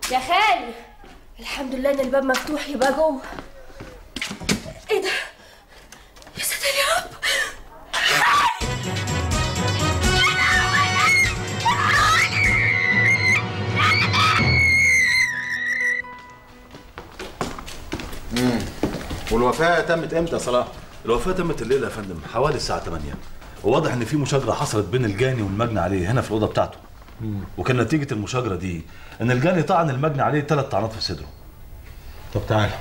يا خالي الحمد لله ان الباب مفتوح يبقى جوه ايه ده يا ساتر يا رب والوفاه تمت امتى يا صلاح؟ الوفاة تمت الليلة يا فندم حوالي الساعة 8 وواضح إن في مشاجرة حصلت بين الجاني والمجني عليه هنا في الأوضة بتاعته وكان نتيجة المشاجرة دي إن الجاني طعن المجني عليه ثلاث طعنات في صدره طب تعالى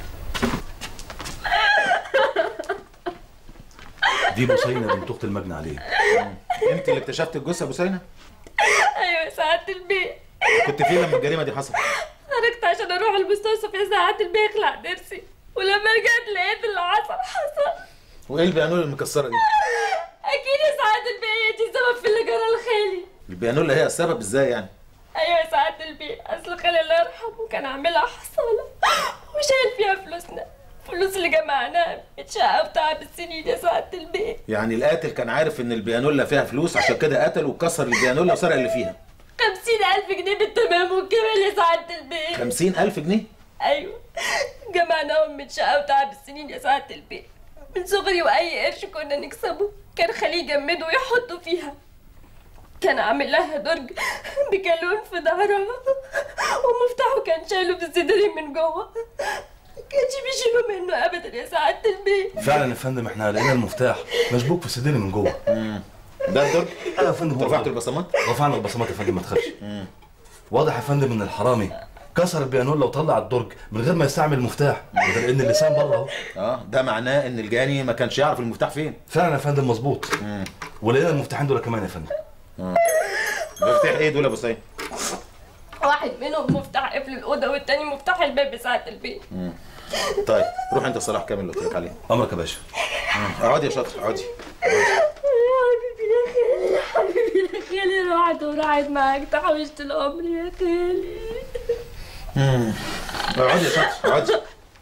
دي بوسينة بنت أخت المجني عليه انت اللي اكتشفت الجثه يا بوسينه؟ ايوه يا سعاده البيت كنت فين لما الجريمه دي حصلت؟ خرجت عشان اروح المستشفى يا سعاده البيت اخلع ضرسي ولما رجعت لقيت اللي حصل حصل وايه البيانولا المكسره دي؟ اكيد يا سعاده البيت هي دي السبب في اللي جرى لخالي البيانولا هي السبب ازاي يعني؟ ايوه يا سعاده البيت اصل خالي الله يرحمه كان عاملها حصاله وشايل فيها فلوسنا الفلوس اللي جمعناها متشقى بتاع بالسنين يا سعاده البيت يعني القاتل كان عارف ان البيانولا فيها فلوس عشان كده قتل وكسر البيانولا وسرق اللي فيها خمسين ألف جنيه بالتمام والكمال يا سعادة البيت خمسين ألف جنيه؟ أيوة جمعناهم من شقة وتعب السنين يا سعادة البيت من صغري وأي قرش كنا نكسبه كان خليه يجمده ويحطه فيها كان عامل لها درج بجالون في ظهرها ومفتاحه كان شايله في الصدرين من جوه كانش بيشيله منه ابدا يا سعاده البيت فعلا يا فندم احنا لقينا المفتاح مشبوك في صدري من جوه ده الدرج؟ ايوه يا فندم هو رفعت ده. البصمات؟ رفعنا البصمات يا فندم ما تخافش واضح يا فندم ان الحرامي كسر البيانولا وطلع الدرج من غير ما يستعمل المفتاح وده لان اللسان بره اهو اه ده معناه ان الجاني ما كانش يعرف المفتاح فين فعلا يا فندم مظبوط ولقينا المفتاحين دول كمان يا فندم مفتاح ايه دول يا ابو سيد؟ واحد منهم مفتاح قفل الاوضه والتاني مفتاح الباب بساعه البيت طيب روح انت صلاح كامل اللي قلت لك عليه امرك يا باشا اقعدي يا شاطر اقعدي حبيبي يا خالي حبيبي يا خالي راحت وراحت معاك تحوشت العمر يا خالي اقعدي يا شاطر اقعدي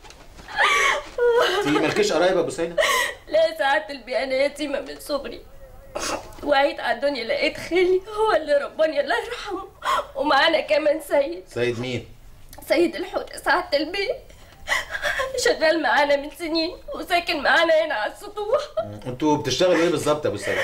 انت مالكيش قرايب يا ابو سيد؟ لا ساعات البي انا يتيمه من صغري وعيت على الدنيا لقيت خالي هو اللي رباني الله يرحمه ومعانا كمان سيد سيد مين؟ سيد الحوت ساعة البيت شغال معانا من سنين وساكن معانا هنا على السطوح انتوا بتشتغلوا ايه بالظبط يا ابو سيد؟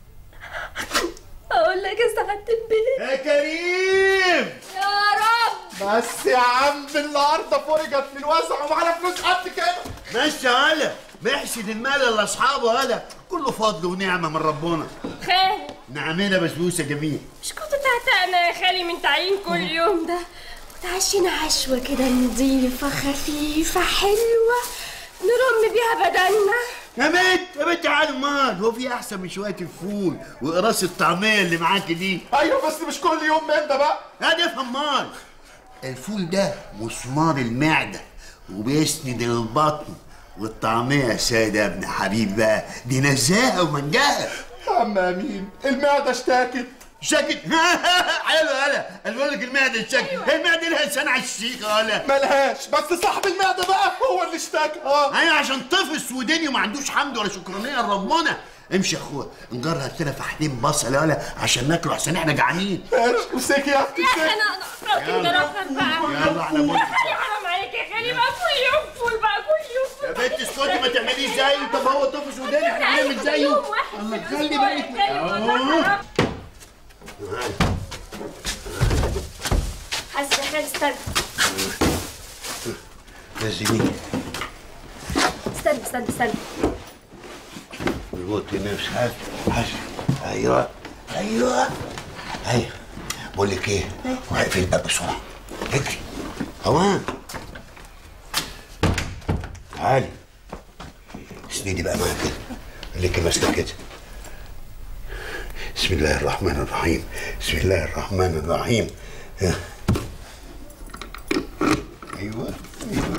اقول لك يا ساعة البيت يا كريم يا رب بس يا عم النهارده فرجت من واسع ومعانا فلوس قد كده ماشي هلا محسن المال لاصحابه هلا كله فضل ونعمه من ربنا خالي نعمنا بسبوسه جميل مش كنت تعتقنا يا خالي من تعيين كل يوم ده وتعشينا عشوة كده نظيفة خفيفة حلوة نرم بيها بدلنا يا بنت يا بنت تعالى مال هو في احسن من شويه الفول وقراص الطعميه اللي معاك دي ايوه بس مش كل يوم من ده بقى هذا افهم مال الفول ده مسمار المعده وبيسند البطن والطعميه يا سيد يا ابن حبيب بقى دي نزاهه ومنجاهه يا عم امين المعده اشتكت شكل حلو هلا انا بقول لك المعده اشتكت المعده لها لسان على الشيخه هلا ملهاش بس صاحب المعده بقى هو اللي اشتكى اه ايوه عشان طفل سوداني وما عندوش حمد ولا شكرانيه لربنا امشي يا اخويا نجرها لنا فحتين بصل ولا عشان ناكله عشان احنا جعانين ماشي امسكي يا اختي يا امسكي. انا اقرب انت رفض بقى يلا على مولك يا حرام عليك يا خالي بقى كل يوم فول بقى كل يوم يا فول بنت اسكتي ما تعمليش زيه طب هو طفل سوداني احنا هنعمل زيه يوم واحد الله في خلي الأسبوع يا بالك خالي والله حرام. حاسة يا خالي استنى نزليني استنى استنى استنى الوقت نفس حاجه حاجه ايوه ايوه ايوه بقول لك ايه واقف الباب بسرعه اجري هوان تعالي اسندي بقى معايا كده خليكي ماسكه كده بسم الله الرحمن الرحيم بسم الله الرحمن الرحيم ها. ايوه ايوه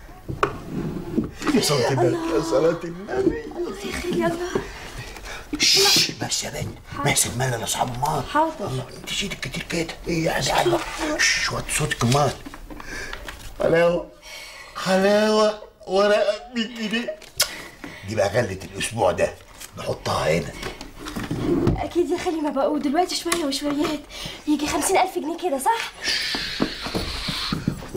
يا صلاة النبي يا صلاة النبي يا خالي يلا شش بس يا بنت محسن مال لاصحاب المال حاضر. الله انت شيتك كتير كده ايه يعني حلوه شش وطي صوتك المال حلاوه حلاوه ورقه 100 جنيه دي بقى غلة الاسبوع ده نحطها هنا اكيد يا خالي ما بقوا دلوقتي شويه وشويات يجي خمسين الف جنيه كده صح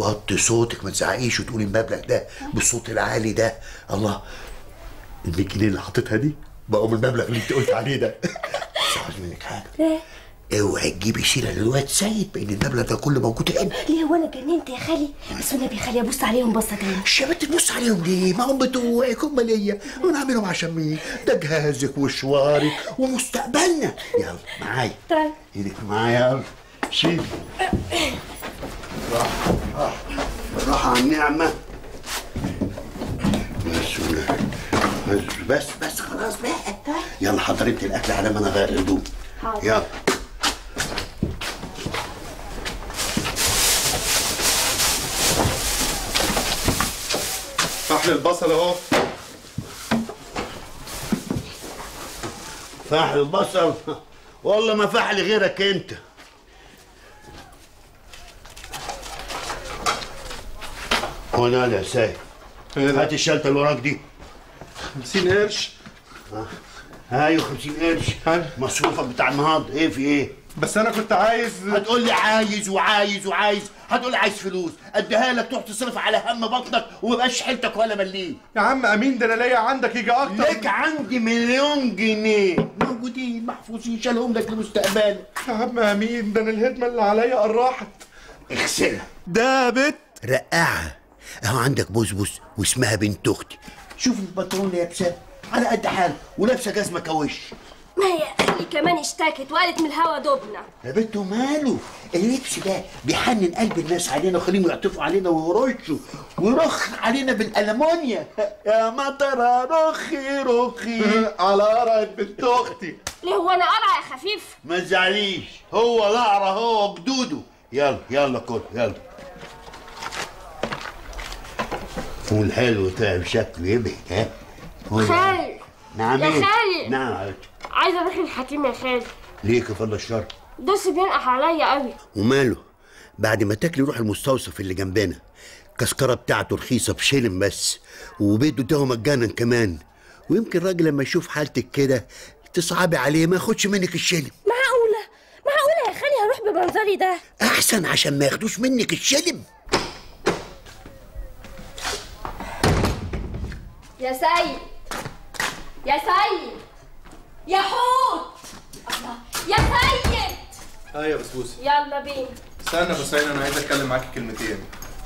وطي صوتك ما تزعقيش وتقولي المبلغ ده بالصوت العالي ده الله ال 100 جنيه اللي حاططها دي بقوا من المبلغ اللي انت قلت عليه ده بس عاوز منك حاجه ايه اوعي تجيبي سيره للواد سيد بان المبلغ ده كله موجود هنا ليه هو انا جننت يا خالي بس والنبي يا خالي ابص عليهم بصه تاني الشباب تبص عليهم ليه؟ ما هم بتوعك هم ليا وانا عاملهم عشان مين؟ ده جهازك وشوارك ومستقبلنا يلا معايا طيب ايدك معايا يلا شيل راح راح راح على النعمة بس ولا- بس بس بس خلاص بقى يلا حضر انت الاكل على ما انا غير الهدوم حاضر. يلا فحل البصل اهو فحل البصل والله ما فحل غيرك انت هنا يا سيد ايه ده؟ هات الشلته اللي وراك دي 50 قرش ايوه 50 قرش هاي. مصروفك بتاع النهارده ايه في ايه؟ بس انا كنت عايز هتقول لي عايز وعايز وعايز هتقول لي عايز فلوس اديها لك تروح تصرف على هم بطنك وما يبقاش حيلتك ولا مليم يا عم امين ده انا ليا عندك يجي اكتر لك عندي مليون جنيه موجودين محفوظين شالهم لك لمستقبلك يا عم امين ده انا الهدمه اللي عليا قراحت اغسلها ده بت رقعها اهو عندك بسبس واسمها بنت اختي شوف البنطلون اللي لابساه على قد حاله ولابسه جزمه كوش ما هي اختي كمان اشتكت وقالت من الهوا دبنا يا بنت ماله اللبس ده بيحنن قلب الناس علينا ويخليهم يعطفوا علينا ويرشوا ويرخ علينا بالالمونيا يا مطر رخي رخي على قرعه بنت اختي ليه هو انا قرع يا خفيف ما تزعليش هو لعرة هو جدوده يلا يلا كل يلا فول حلو تعب شكله يبهج ها فول خالي نعم يا إيه؟ خالي. نعم حبيبتي عايزه اروح للحكيم يا خالي ليه كفر الشر دوسي بينقح عليا قوي وماله بعد ما تاكلي روح المستوصف اللي جنبنا الكسكرة بتاعته رخيصة بشيلن بس وبيته ده مجانا كمان ويمكن الراجل لما يشوف حالتك كده تصعبي عليه ما ياخدش منك الشلم معقوله معقوله يا خالي هروح بمنظري ده احسن عشان ما ياخدوش منك الشلم يا سيد يا سيد يا حوت الله يا سيد اه يا بسبوسه يلا بينا استنى بس انا عايز اتكلم معاكي كلمتين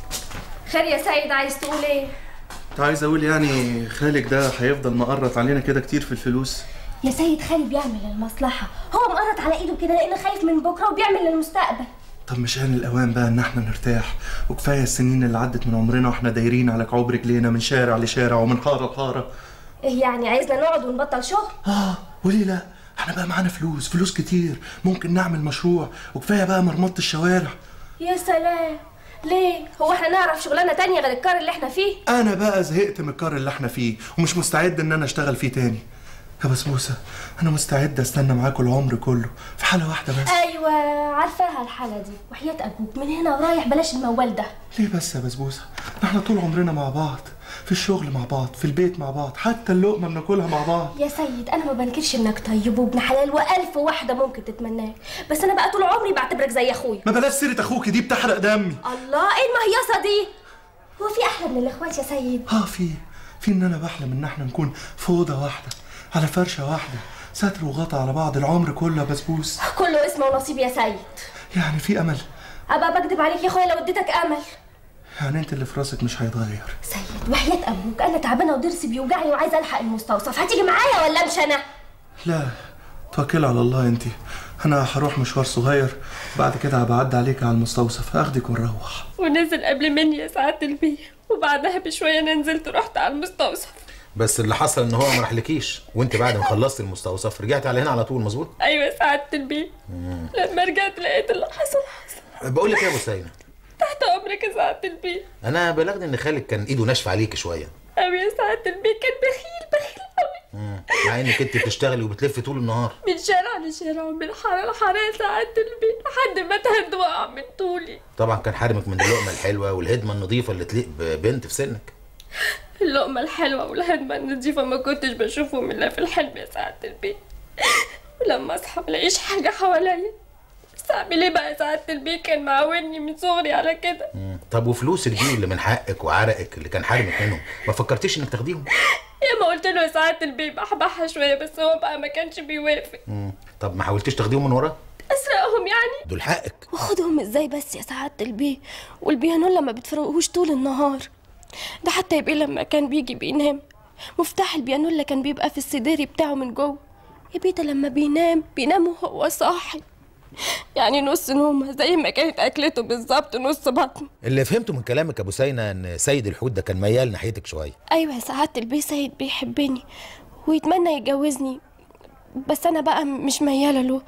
خير يا سيد عايز تقول ايه انت عايز اقول يعني خالك ده هيفضل مقرط علينا كده كتير في الفلوس يا سيد خالي بيعمل المصلحة هو مقرط على ايده كده لانه خايف من بكرة وبيعمل للمستقبل طب مش آن الأوان بقى إن احنا نرتاح وكفاية السنين اللي عدت من عمرنا واحنا دايرين على كعوب رجلينا من شارع لشارع ومن حارة لحارة ايه يعني عايزنا نقعد ونبطل شغل آه وليه لا؟ احنا بقى معانا فلوس فلوس كتير ممكن نعمل مشروع وكفاية بقى مرمطة الشوارع يا سلام ليه هو احنا نعرف شغلانة تانية غير الكار اللي احنا فيه أنا بقى زهقت من الكار اللي احنا فيه ومش مستعد إن أنا أشتغل فيه تاني يا بسبوسة أنا مستعد أستنى معاكم العمر كله في حالة واحدة بس ايوه عارفاها الحالة دي وحياة ابوك من هنا ورايح بلاش الموال ده ليه بس يا بسبوسة؟ احنا طول عمرنا مع بعض في الشغل مع بعض في البيت مع بعض حتى اللقمة بناكلها مع بعض يا سيد انا ما بنكرش انك طيب وابن حلال والف واحدة ممكن تتمناه بس انا بقى طول عمري بعتبرك زي اخويا ما بلاش سيرة أخوك دي بتحرق دمي الله ايه المهيصة دي هو في احلى من الاخوات يا سيد اه في في ان انا بحلم ان احنا نكون في اوضه واحده على فرشه واحده ستر وغطا على بعض العمر كله يا بسبوس كله اسم ونصيب يا سيد يعني في امل ابقى بكدب عليك يا اخويا لو اديتك امل يعني انت اللي في راسك مش هيتغير سيد وحياة ابوك انا تعبانه وضرسي بيوجعني وعايزه الحق المستوصف هتيجي معايا ولا امشي انا لا توكل على الله انت انا هروح مشوار صغير بعد كده هبعدي عليك على المستوصف اخدك ونروح ونزل قبل مني يا سعاده البيه وبعدها بشويه انا نزلت رحت على المستوصف بس اللي حصل ان هو ما راحلكيش وانت بعد ما خلصت المستوصف رجعت على هنا على طول مظبوط ايوه يا سعاده البيه لما رجعت لقيت اللي حصل حصل بقول لك ايه يا ابو سينا تحت امرك يا سعاده البيه انا بلغني ان خالك كان ايده ناشفه عليك شويه قوي يا سعاده البيه كان بخيل بخيل قوي مم. مع انك انت بتشتغلي وبتلفي طول النهار من شارع لشارع ومن حاره لحاره يا سعاده البيه لحد ما اتهد وقع من طولي طبعا كان حارمك من اللقمه الحلوه والهدمه النظيفه اللي تليق ببنت في سنك اللقمة الحلوة والهدمة النظيفة ما كنتش بشوفهم إلا في الحلم يا سعادة البيت ولما أصحى ملاقيش حاجة حواليا بس بس اعمل ايه بقى يا سعاده البيه كان معودني من صغري على كده طب وفلوسك دي اللي من حقك وعرقك اللي كان حارمك منهم ما فكرتيش انك تاخديهم يا ما قلت له يا سعاده البيه بحبحها شويه بس هو بقى ما كانش بيوافق مم. طب ما حاولتيش تاخديهم من وراه اسرقهم يعني دول حقك واخدهم ازاي بس يا سعاده البيه والبيانولا ما بتفرقهوش طول النهار ده حتى يبقى لما كان بيجي بينام مفتاح البيانولا كان بيبقى في السداري بتاعه من جوه يا بيه ده لما بينام بينام وهو صاحي يعني نص نومه زي ما كانت اكلته بالظبط نص بطن اللي فهمته من كلامك يا ابو سينا ان سيد الحوت ده كان ميال ناحيتك شويه ايوه يا سعاده البيه سيد بيحبني ويتمنى يتجوزني بس انا بقى مش مياله له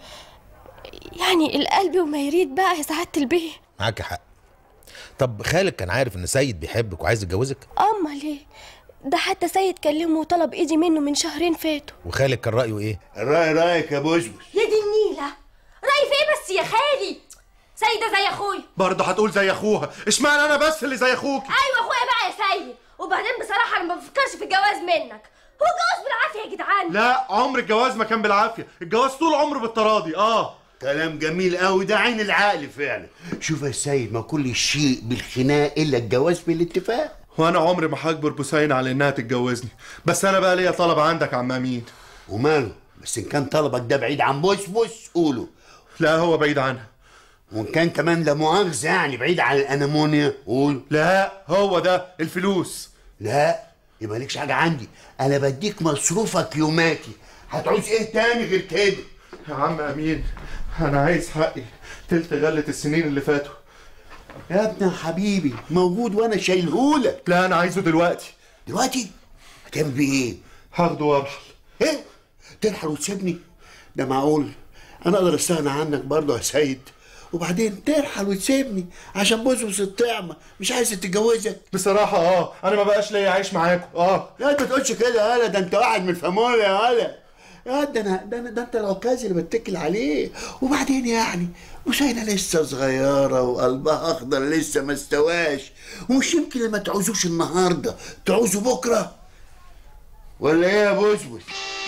يعني القلب وما يريد بقى يا سعاده البيه معاك حق طب خالك كان عارف ان سيد بيحبك وعايز يتجوزك اما ليه ده حتى سيد كلمه وطلب ايدي منه من شهرين فاتوا وخالك كان رايه ايه الرأي رأيك يا بوسبس يا دي النيلة رأي في ايه بس يا خالي سيدة زي اخويا برضه هتقول زي اخوها اشمعنى انا بس اللي زي اخوك ايوه اخويا بقى يا سيد وبعدين بصراحة انا ما بفكرش في الجواز منك هو الجواز بالعافية يا جدعان لا عمر الجواز ما كان بالعافيه الجواز طول عمره بالتراضي اه كلام جميل قوي ده عين العقل فعلا شوف يا سيد ما كل شيء بالخناق الا الجواز بالاتفاق وانا عمري ما هجبر بوسين على انها تتجوزني بس انا بقى ليا طلب عندك يا عم امين وماله بس ان كان طلبك ده بعيد عن بوسبس قوله لا هو بعيد عنها وان كان كمان لا مؤاخذه يعني بعيد عن الانامونيا قول لا هو ده الفلوس لا يبقى لكش حاجه عندي انا بديك مصروفك يوماتي هتعوز ايه تاني غير كده يا عم امين انا عايز حقي تلت غلة السنين اللي فاتوا يا ابني يا حبيبي موجود وانا شايلهولك لا انا عايزه دلوقتي دلوقتي هتعمل بيه ايه هاخده وارحل ايه ترحل وتسيبني ده معقول انا اقدر استغنى عنك برضه يا سيد وبعدين ترحل وتسيبني عشان بوسوس الطعمه مش عايز تتجوزك بصراحة اه انا ما بقاش ليا عيش معاكم اه لا انت تقولش كده يا هلا ده انت واحد من الفاموليا يا هلا يا ده انا ده, أنا ده انت العكاز اللي بتكل عليه وبعدين يعني وسينة لسه صغيرة وقلبها أخضر لسه ما استواش ومش يمكن لما تعوزوش النهاردة تعوزوا بكرة ولا ايه يا بوسبوس؟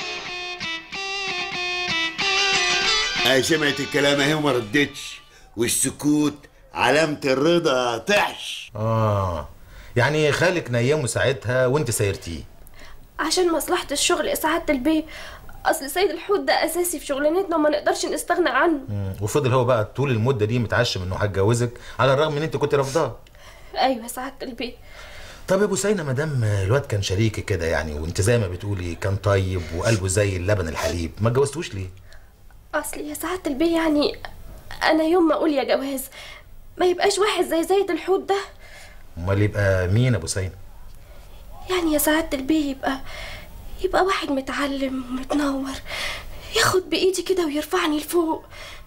أنا سمعت الكلام اهي وما ردتش والسكوت علامة الرضا طحش اه يعني خالك نيمه ساعتها وانت سيرتيه عشان مصلحه الشغل يا سعاده البيه اصل سيد الحوت ده اساسي في شغلانتنا وما نقدرش نستغنى عنه مم. وفضل هو بقى طول المده دي متعشم انه هتجوزك على الرغم ان انت كنت رافضاه ايوه يا سعاده البيه طب يا ابو سينا ما دام الواد كان شريكي كده يعني وانت زي ما بتقولي كان طيب وقلبه زي اللبن الحليب ما اتجوزتوش ليه اصل يا سعاده البيه يعني انا يوم ما اقول يا جواز ما يبقاش واحد زي زيد الحوت ده امال يبقى مين ابو سينا يعني يا سعاده البيه يبقى يبقى واحد متعلم ومتنور ياخد بايدي كده ويرفعني لفوق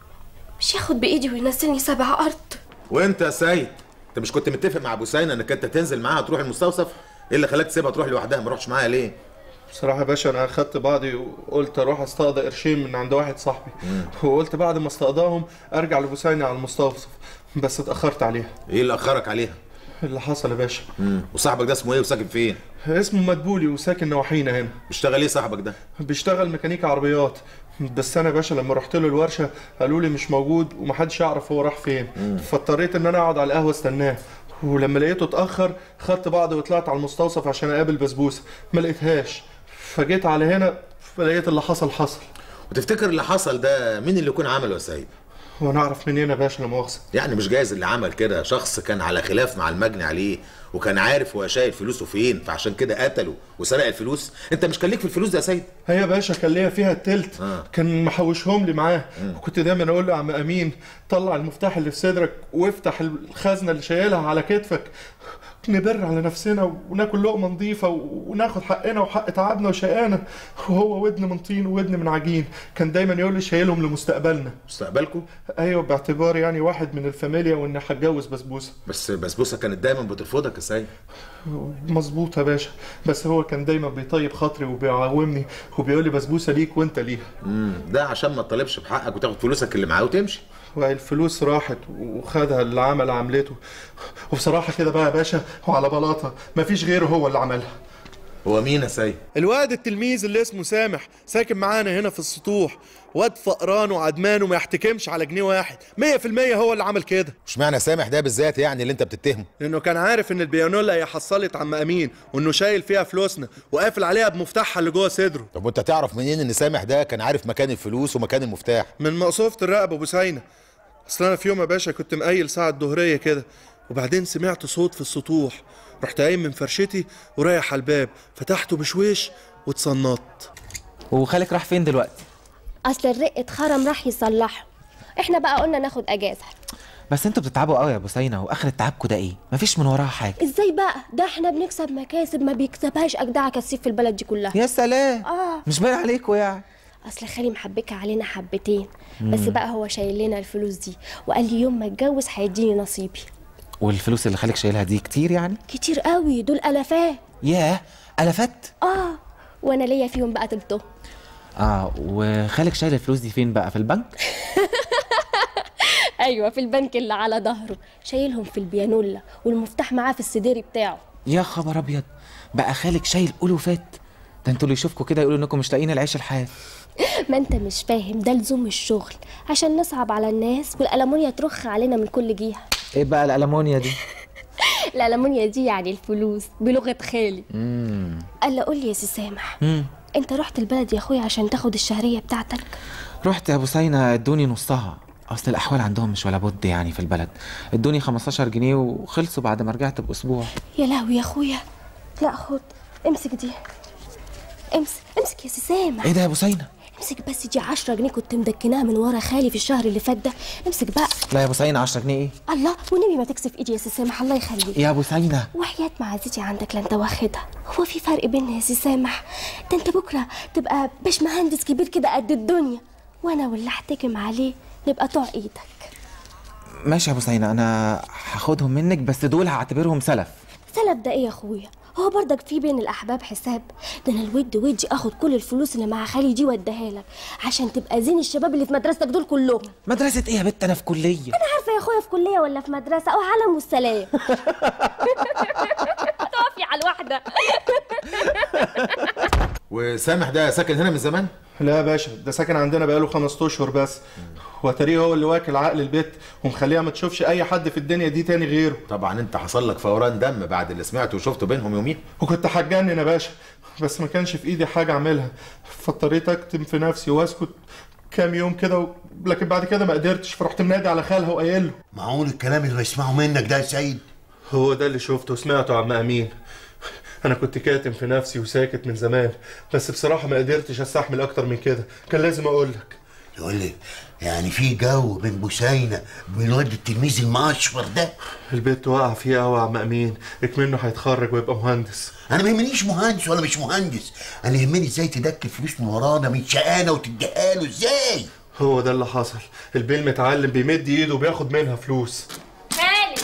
مش ياخد بايدي وينزلني سبع ارض وانت يا سيد انت مش كنت متفق مع ابو سينا انك انت تنزل معاها تروح المستوصف ايه اللي خلاك تسيبها تروح لوحدها ما رحتش معاها ليه بصراحة يا باشا أنا أخدت بعضي وقلت أروح أستقضي قرشين من عند واحد صاحبي وقلت بعد ما استقضاهم أرجع لبوسيني على المستوصف بس اتأخرت عليها ايه اللي اخرك عليها اللي حصل يا باشا مم. وصاحبك ده اسمه ايه وساكن فين اسمه مدبولي وساكن نواحينا هنا بيشتغل ايه صاحبك ده بيشتغل ميكانيكا عربيات بس انا يا باشا لما رحت له الورشه قالوا لي مش موجود ومحدش يعرف هو راح فين فاضطريت ان انا اقعد على القهوه استناه ولما لقيته اتاخر خدت بعضي وطلعت على المستوصف عشان اقابل بسبوسه ما لقيتهاش فجيت على هنا فلقيت اللي حصل حصل وتفتكر اللي حصل ده مين اللي يكون عمله يا سيد وانا اعرف منين يا باشا لا مؤاخذه يعني مش جايز اللي عمل كده شخص كان على خلاف مع المجني عليه وكان عارف هو شايل فلوسه فين فعشان كده قتله وسرق الفلوس انت مش كان ليك في الفلوس ده يا سيد هي يا باشا كان ليا فيها التلت آه. كان محوشهم لي معاه وكنت دايما اقول له يا عم امين طلع المفتاح اللي في صدرك وافتح الخزنه اللي شايلها على كتفك نبر على نفسنا وناكل لقمه نظيفه وناخد حقنا وحق تعبنا وشقانا وهو ودن من طين وودن من عجين كان دايما يقول لي شايلهم لمستقبلنا مستقبلكم ايوه باعتباري يعني واحد من الفاميليا واني هتجوز بسبوسه بس بسبوسه كانت دايما بترفضك يا سيد مظبوط يا باشا بس هو كان دايما بيطيب خاطري وبيعاومني وبيقول لي بسبوسه ليك وانت ليها امم ده عشان ما تطالبش بحقك وتاخد فلوسك اللي معاه وتمشي والفلوس راحت وخدها اللي عمل عملته وبصراحة كده بقى يا باشا وعلى بلاطة مفيش غيره هو اللي عملها هو مين يا سيد الواد التلميذ اللي اسمه سامح ساكن معانا هنا في السطوح واد فقران وعدمان وما يحتكمش على جنيه واحد مية في المية هو اللي عمل كده اشمعنى سامح ده بالذات يعني اللي انت بتتهمه لانه كان عارف ان البيانولا هي حصلت عم امين وانه شايل فيها فلوسنا وقافل عليها بمفتاحها اللي جوه صدره طب وانت تعرف منين ان سامح ده كان عارف مكان الفلوس ومكان المفتاح من مقصوفة الرقبة ابو سينا اصل انا في يوم يا باشا كنت مقيل ساعة الظهرية كده وبعدين سمعت صوت في السطوح رحت قايم من فرشتي ورايح على الباب فتحته بشويش واتصنطت وخالك راح فين دلوقتي اصل الرق اتخرم راح يصلحه احنا بقى قلنا ناخد اجازه بس انتوا بتتعبوا قوي يا ابو سينا واخر تعبكوا ده ايه مفيش من وراها حاجه ازاي بقى ده احنا بنكسب مكاسب ما بيكسبهاش اجدع كسيف في البلد دي كلها يا سلام اه مش باين عليكوا يعني اصل خالي محبكه علينا حبتين بس بقى هو شايل لنا الفلوس دي وقال لي يوم ما اتجوز هيديني نصيبي والفلوس اللي خالك شايلها دي كتير يعني كتير قوي دول الافات ياه الافات اه وانا ليا فيهم بقى تلتهم اه وخالك شايل الفلوس دي فين بقى في البنك ايوه في البنك اللي على ظهره شايلهم في البيانولا والمفتاح معاه في السديري بتاعه يا خبر ابيض بقى خالك شايل الوفات ده انتوا اللي يشوفكوا كده يقولوا انكم مش لاقيين العيش الحاد ما انت مش فاهم ده لزوم الشغل عشان نصعب على الناس والألمونيا ترخ علينا من كل جهة ايه بقى الالمونيا دي الألمونيا دي يعني الفلوس بلغة خالي قال لي قول لي يا سي سامح مم. انت رحت البلد يا اخويا عشان تاخد الشهرية بتاعتك رحت يا ابو سينا ادوني نصها اصل الاحوال عندهم مش ولا بد يعني في البلد ادوني 15 جنيه وخلصوا بعد ما رجعت باسبوع يا لهوي يا اخويا لا خد امسك دي امسك امسك يا سي سامح ايه ده يا ابو سينا امسك بس دي 10 جنيه كنت مدكناها من ورا خالي في الشهر اللي فات ده امسك بقى لا يا ابو سينا 10 جنيه ايه الله والنبي ما تكسف ايدي يا سي سامح الله يخليك يا ابو سينا وحياة معزتي عندك لا انت واخدها هو في فرق بيننا يا سي سامح ده انت بكره تبقى باش مهندس كبير كده قد الدنيا وانا واللي احتكم عليه نبقى طوع ايدك ماشي يا ابو سينا انا هاخدهم منك بس دول هعتبرهم سلف سلف ده ايه يا اخويا هو برضك في بين الاحباب حساب ده انا الود ودي اخد كل الفلوس اللي مع خالي دي واديها لك عشان تبقى زين الشباب اللي في مدرستك دول كلهم مدرسة ايه يا بت انا في كلية انا عارفه يا اخويا في كليه ولا في مدرسه او علم والسلام تقفي على الواحده وسامح ده ساكن هنا من زمان لا يا باشا ده ساكن عندنا بقاله خمس اشهر بس وتاريه هو اللي واكل عقل البيت ومخليها ما تشوفش اي حد في الدنيا دي تاني غيره طبعا انت حصل لك فوران دم بعد اللي سمعته وشفته بينهم يومين وكنت هتجنن يا باشا بس ما كانش في ايدي حاجه اعملها فاضطريت اكتم في نفسي واسكت كام يوم كده و... لكن بعد كده ما قدرتش فرحت منادي على خالها وقايل له معقول الكلام اللي بسمعه منك ده يا سيد هو ده اللي شفته وسمعته عم امين انا كنت كاتم في نفسي وساكت من زمان بس بصراحه ما قدرتش استحمل اكتر من كده كان لازم اقول لك يقول لي يعني في جو بين بوسينة وبين الواد التلميذ الماشفر ده البيت وقع فيه قوي يا عم امين اكمنه هيتخرج ويبقى مهندس انا ما يهمنيش مهندس ولا مش مهندس انا يهمني ازاي تدك الفلوس من ورانا من شقانه وتديها له ازاي هو ده اللي حصل البيل متعلم بيمد ايده وبياخد منها فلوس خالي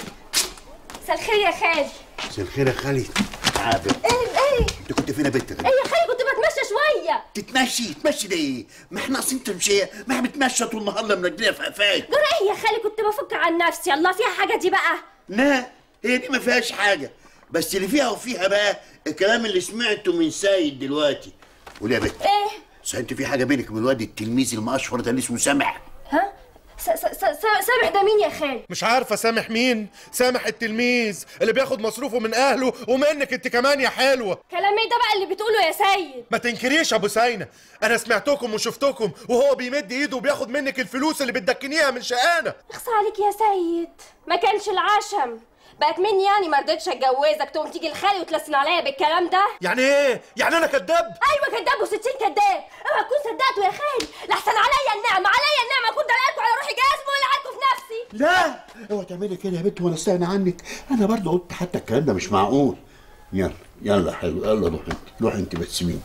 مساء الخير يا خالي مساء الخير يا خالد تعال ايه ايه انت كنت فين يا بنت ايه يا خالي كنت بتمشى شويه تتمشي تمشي ده ايه؟ ما احنا اصلا تمشية ما احنا بنتمشى طول النهار لما رجلينا في قفاك جرى ايه يا خالي كنت بفك عن نفسي الله فيها حاجه دي بقى لا هي دي ما فيهاش حاجة بس اللي فيها وفيها بقى الكلام اللي سمعته من سيد دلوقتي قول يا بنت ايه بس انت في حاجة بينك وبين الواد التلميذ المأشفر ده اللي اسمه سامح ها س- س- س- س- سامح ده مين يا خالي مش عارفه سامح مين سامح التلميذ اللي بياخد مصروفه من اهله ومنك انت كمان يا حلوه كلام ايه ده بقى اللي بتقوله يا سيد ما تنكريش يا ابو سينا انا سمعتكم وشفتكم وهو بيمد ايده وبياخد منك الفلوس اللي بتدكنيها من شقانه اخصى عليك يا سيد ما كانش العشم بقت مني يعني ما رضيتش اتجوزك تقوم تيجي الخالي وتلسن عليا بالكلام ده يعني ايه يعني انا كداب ايوه كداب وستين كداب اوعى تكون صدقته يا خالي لحسن عليا النعمه عليا النعمه اكون دلقتكم على روحي جاذبه ولا عدته في نفسي لا اوعى تعملي كده يا بنت وانا استغنى عنك انا برضه قلت حتى الكلام ده مش معقول يلا يلا حلو يلا روح انت روح انت بس مين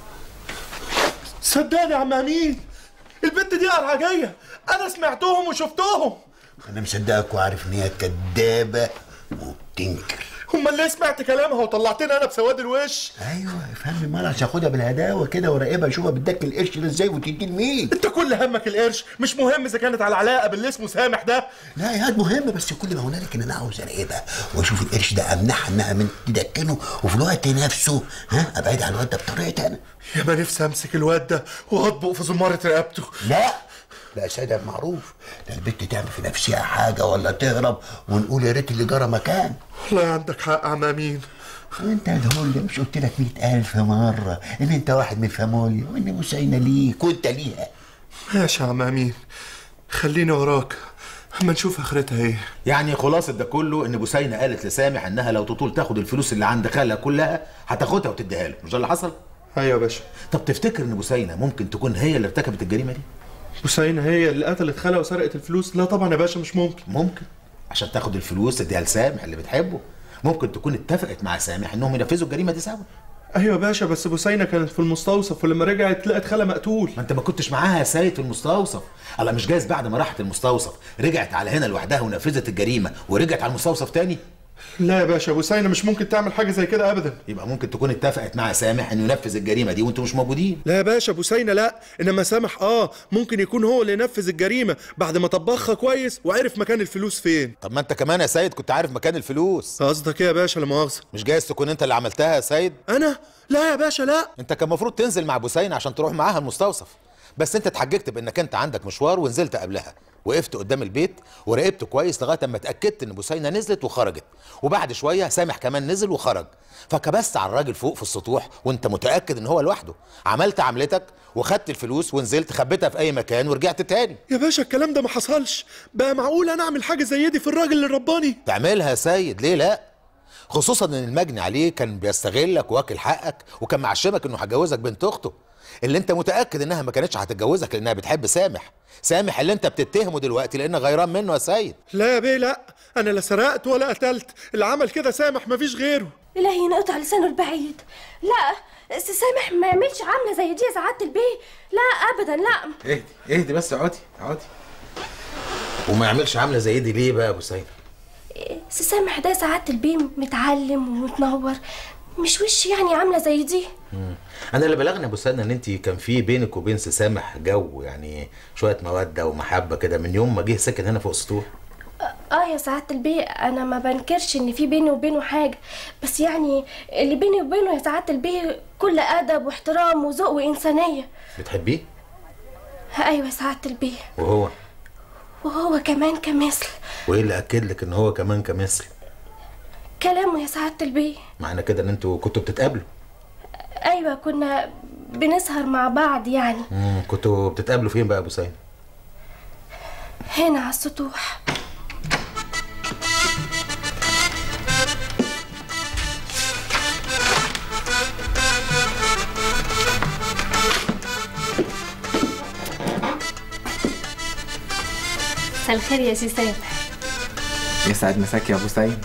صدقني يا عم امين البنت دي العجيه انا سمعتهم وشفتهم انا مصدقك وعارف ان هي كدابه وبتنكر امال ليه سمعت كلامها وطلعتني انا بسواد الوش ايوه افهمني مال عشان اخدها بالهداوه كده وراقبها اشوفها بتدك القرش ده ازاي وتدي لمين انت كل همك القرش مش مهم اذا كانت على علاقه باللي اسمه سامح ده لا يا هاد مهم بس كل ما هنالك ان انا عاوز اراقبها واشوف القرش ده امنعها انها من تدكنه وفي الوقت نفسه ها ابعد عن الواد ده بطريقتي انا يا ما نفسي امسك الواد ده واطبق في زماره رقبته لا لا سيدة معروف لا البت تعمل في نفسها حاجة ولا تهرب ونقول يا ريت اللي جرى مكان والله عندك حق عم امين وانت يا دهول مش قلت لك مئة ألف مرة إن أنت واحد من فاموليا وإن مسينة ليك وأنت ليها ماشي يا عم امين خليني وراك اما نشوف اخرتها ايه يعني خلاصة ده كله ان بوسينة قالت لسامح انها لو تطول تاخد الفلوس اللي عند خالها كلها هتاخدها وتديها له مش ده اللي حصل ايوه يا باشا طب تفتكر ان بوسينة ممكن تكون هي اللي ارتكبت الجريمة دي بوسينة هي اللي قتلت خالها وسرقت الفلوس لا طبعا يا باشا مش ممكن ممكن عشان تاخد الفلوس تديها لسامح اللي بتحبه ممكن تكون اتفقت مع سامح انهم ينفذوا الجريمة دي سوا ايوه يا باشا بس بوسينة كانت في المستوصف ولما رجعت لقت خالها مقتول ما انت ما كنتش معاها يا سيد في المستوصف الله مش جايز بعد ما راحت المستوصف رجعت على هنا لوحدها ونفذت الجريمة ورجعت على المستوصف تاني لا يا باشا بوسينة مش ممكن تعمل حاجة زي كده ابدا يبقى ممكن تكون اتفقت مع سامح انه ينفذ الجريمة دي وانتوا مش موجودين لا يا باشا بوسينة لا انما سامح اه ممكن يكون هو اللي نفذ الجريمة بعد ما طبخها كويس وعرف مكان الفلوس فين طب ما انت كمان يا سيد كنت عارف مكان الفلوس قصدك ايه يا باشا لا مؤاخذة مش جايز تكون انت اللي عملتها يا سيد انا لا يا باشا لا انت كان المفروض تنزل مع بوسين عشان تروح معاها المستوصف بس انت اتحججت بانك انت عندك مشوار ونزلت قبلها وقفت قدام البيت وراقبت كويس لغايه اما اتاكدت ان بوسينه نزلت وخرجت وبعد شويه سامح كمان نزل وخرج فكبست على الراجل فوق في السطوح وانت متاكد ان هو لوحده عملت عملتك وخدت الفلوس ونزلت خبيتها في اي مكان ورجعت تاني يا باشا الكلام ده ما حصلش بقى معقول انا اعمل حاجة زي دي في الراجل اللي رباني تعملها يا سيد ليه لا خصوصا ان المجني عليه كان بيستغلك واكل حقك وكان معشمك انه هيجوزك بنت اخته اللي انت متاكد انها ما كانتش هتتجوزك لانها بتحب سامح سامح اللي انت بتتهمه دلوقتي لانك غيران منه يا سيد لا يا بيه لا انا لا سرقت ولا قتلت اللي عمل كده سامح مفيش غيره إلهي نقطع لسانه البعيد لا س- سامح ما يعملش عاملة زي دي يا سعادة البيه لا أبدا لا اهدي اهدي بس اقعدي اقعدي وما يعملش عامله زي دي ليه بقى يا ابو سيد س- سامح ده يا سعادة البيه متعلم ومتنور مش وش يعني عاملة زي دي انا اللي بلغني يا ابو سيد ان انت كان في بينك وبين سي سامح جو يعني شويه موده ومحبه كده من يوم ما جه سكن هنا فوق السطوح اه يا سعادة البيه انا ما بنكرش ان في بيني وبينه حاجة بس يعني اللي بيني وبينه يا سعادة البيه كل ادب واحترام وذوق وانسانية بتحبيه ايوه يا سعادة البيه وهو وهو كمان كمثل وايه اللي اكد لك ان هو كمان كمثل كلامه يا سعادة البيه معنى كده ان انتوا كنتوا بتتقابلوا ايوه كنا بنسهر مع بعض يعني مم. كنتوا بتتقابلوا فين بقى يا ابو سيد هنا على السطوح مساء الخير يا سي سامح يسعد مساك يا ابو سيد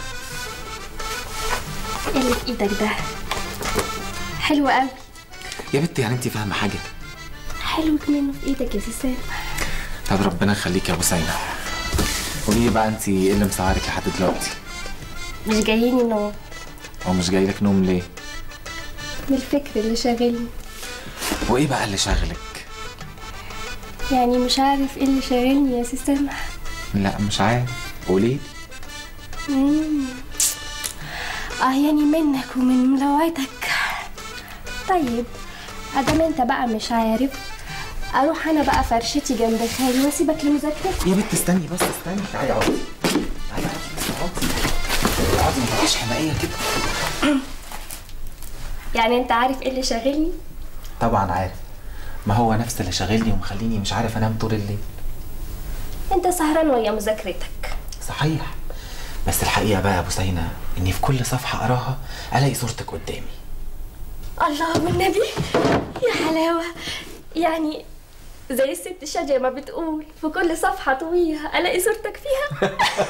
ايه اللي في ايدك ده حلو قوي يا بنتي يعني انت فاهمه حاجه حلو منه في ايدك يا سي سامح طب ربنا يخليك يا ابو سيد قولي لي بقى انت ايه اللي مسهرك لحد دلوقتي مش جاييني نوم هو مش جاي لك نوم ليه من الفكر اللي شاغلني وايه بقى اللي شاغلك يعني مش عارف ايه اللي شاغلني يا سي سامح لا مش عارف قولي لي مم. اه يعني منك ومن ملوعتك طيب ادام انت بقى مش عارف اروح انا بقى فرشتي جنب خالي واسيبك لمذاكرتك يا بنت استني بس استني تعالي اقعدي تعالي اقعدي بس اقعدي اقعدي ما تبقيش حمائيه كده يعني انت عارف ايه اللي شاغلني طبعا عارف ما هو نفس اللي شاغلني ومخليني مش عارف انام طول الليل انت سهران ويا مذاكرتك صحيح بس الحقيقه بقى يا ابو سينا اني في كل صفحه اقراها الاقي صورتك قدامي الله والنبي يا حلاوه يعني زي الست شادية ما بتقول في كل صفحة طويلة ألاقي صورتك فيها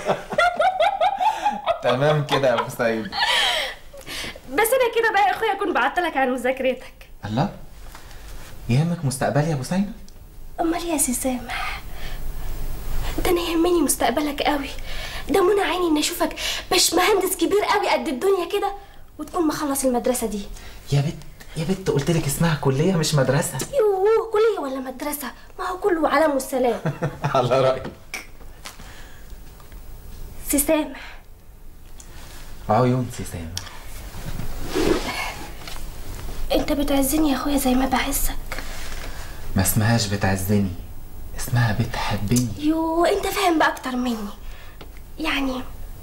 تمام كده يا ابو سيد بس أنا كده بقى يا أخويا أكون بعطلك عن مذاكرتك الله يهمك مستقبلي يا ابو سينا أمال يا سي سامح ده أنا يهمني مستقبلك قوي ده منى عيني اني اشوفك باش مهندس كبير قوي قد الدنيا كده وتكون مخلص المدرسه دي يا بت يا بت قلت لك اسمها كليه مش مدرسه يوه كليه ولا مدرسه ما هو كله علم والسلام على رايك سي سامح عيون سي سامح انت بتعزني يا اخويا زي ما بعزك ما اسمهاش بتعزني اسمها بتحبني يو انت فاهم بقى اكتر مني يعني